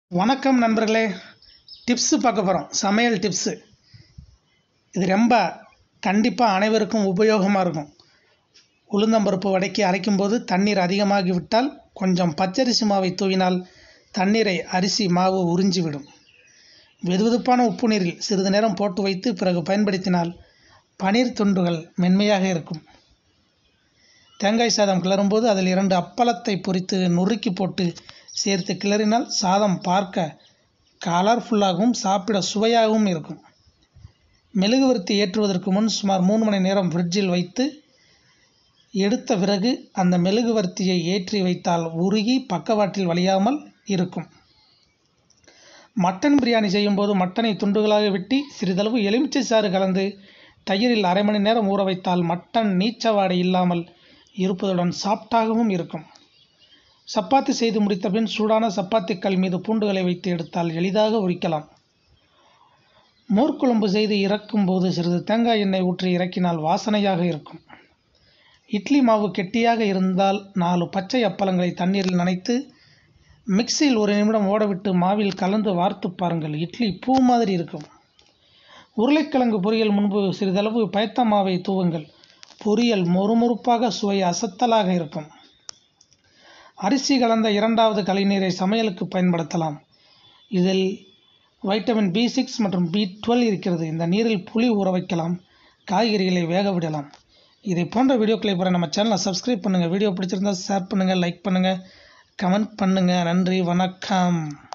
வணக்கம் நண்பர்களே டிப்ஸு பார்க்க போகிறோம் சமையல் டிப்ஸு இது ரொம்ப கண்டிப்பாக அனைவருக்கும் உபயோகமாக இருக்கும் உளுந்தம்பருப்பு வடைக்கு அரைக்கும்போது தண்ணீர் அதிகமாகி விட்டால் கொஞ்சம் பச்சரிசி மாவை தூவினால் தண்ணீரை அரிசி மாவு உறிஞ்சிவிடும் வெதுவெதுப்பான உப்பு நீரில் சிறிது நேரம் போட்டு வைத்து பிறகு பயன்படுத்தினால் பனீர் துண்டுகள் மென்மையாக இருக்கும் தேங்காய் சாதம் கிளறும்போது அதில் இரண்டு அப்பளத்தை பொரித்து நுறுக்கி போட்டு சேர்த்து கிளறினால் சாதம் பார்க்க கலர்ஃபுல்லாகவும் சாப்பிட சுவையாகவும் இருக்கும் மெழுகுவர்த்தி ஏற்றுவதற்கு முன் சுமார் மூணு மணி நேரம் ஃப்ரிட்ஜில் வைத்து எடுத்த பிறகு அந்த மெழுகுவர்த்தியை ஏற்றி வைத்தால் உருகி பக்கவாட்டில் வழியாமல் இருக்கும் மட்டன் பிரியாணி செய்யும்போது மட்டனை துண்டுகளாக வெட்டி சிறிதளவு எலுமிச்சை சாறு கலந்து தயிரில் அரை மணி நேரம் ஊற வைத்தால் மட்டன் நீச்சவாடை இல்லாமல் இருப்பதுடன் சாஃப்டாகவும் இருக்கும் சப்பாத்தி செய்து முடித்த பின் சூடான சப்பாத்திக்கல் மீது பூண்டுகளை வைத்து எடுத்தால் எளிதாக உரிக்கலாம் மோர்க்குழம்பு செய்து இறக்கும்போது சிறிது தேங்காய் எண்ணெய் ஊற்றி இறக்கினால் வாசனையாக இருக்கும் இட்லி மாவு கெட்டியாக இருந்தால் நாலு பச்சை அப்பளங்களை தண்ணீரில் நனைத்து மிக்சியில் ஒரு நிமிடம் ஓடவிட்டு மாவில் கலந்து வார்த்து பாருங்கள் இட்லி பூ மாதிரி இருக்கும் உருளைக்கிழங்கு பொரியல் முன்பு சிறிதளவு பயத்த மாவை தூவுங்கள் பொரியல் மொறுமொறுப்பாக சுவை அசத்தலாக இருக்கும் அரிசி கலந்த இரண்டாவது கலைநீரை சமையலுக்கு பயன்படுத்தலாம் இதில் வைட்டமின் பி சிக்ஸ் மற்றும் பி டுவெல் இருக்கிறது இந்த நீரில் புளி ஊற வைக்கலாம் காய்கறிகளை வேக விடலாம் இதை போன்ற வீடியோக்களை பெற நம்ம சேனலை சப்ஸ்கிரைப் பண்ணுங்கள் வீடியோ பிடிச்சிருந்தா ஷேர் பண்ணுங்கள் லைக் பண்ணுங்கள் கமெண்ட் பண்ணுங்கள் நன்றி வணக்கம்